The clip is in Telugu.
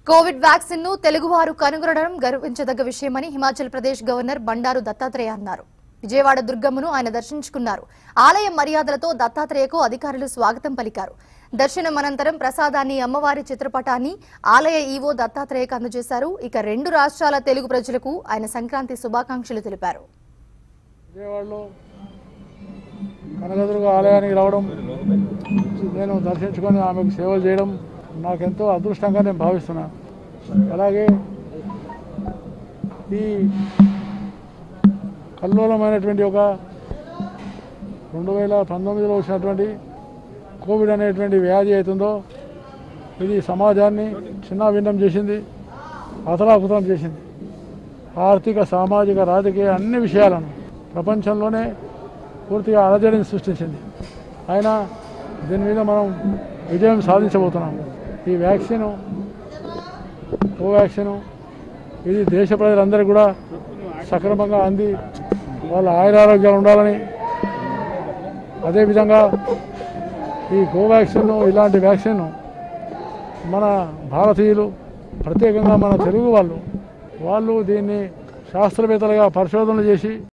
కోవిడ్ వ్యాక్సిన్ ను తెలుగువారు కనుగొనడం గర్వించదగ్గ విషయమని హిమాచల్ ప్రదేశ్ గవర్నర్ బండారు దత్తాత్రేయ అన్నారు విజయవాడ దుర్గమ్మను ఆయన దర్శించుకున్నారు ఆలయ మర్యాదలతో దత్తాత్రేయకు అధికారులు స్వాగతం పలికారు దర్శనం అనంతరం ప్రసాదాన్ని అమ్మవారి చిత్రపటాన్ని ఆలయ ఈవో దత్తాత్రేయకు అందజేశారు ఇక రెండు రాష్ట్రాల తెలుగు ప్రజలకు ఆయన సంక్రాంతి శుభాకాంక్షలు తెలిపారు విజయవాడలో కనకదుర్గ ఆలయానికి రావడం నేను దర్శించుకొని ఆమెకు సేవలు చేయడం నాకెంతో అదృష్టంగా నేను భావిస్తున్నాను అలాగే ఈ కల్లోలమైనటువంటి ఒక రెండు వేల పంతొమ్మిదిలో వచ్చినటువంటి కోవిడ్ అనేటువంటి వ్యాధి అవుతుందో ఇది సమాజాన్ని చిన్నాభిన్నం చేసింది అతలాకుతలం చేసింది ఆర్థిక సామాజిక రాజకీయ అన్ని విషయాలను ప్రపంచంలోనే పూర్తిగా అలజడిని సృష్టించింది అయినా దీని మీద మనం విజయం సాధించబోతున్నాం ఈ వ్యాక్సిన్ కోవాక్సిన్ ఇది దేశ ప్రజలందరికీ కూడా సక్రమంగా అంది వాళ్ళ ఆయురారోగ్యాలు ఉండాలని అదేవిధంగా ఈ కోవాక్సిన్ ఇలాంటి వ్యాక్సిన్ మన భారతీయులు ప్రత్యేకంగా మన తెలుగు వాళ్ళు వాళ్ళు దీన్ని శాస్త్రవేత్తలుగా పరిశోధనలు చేసి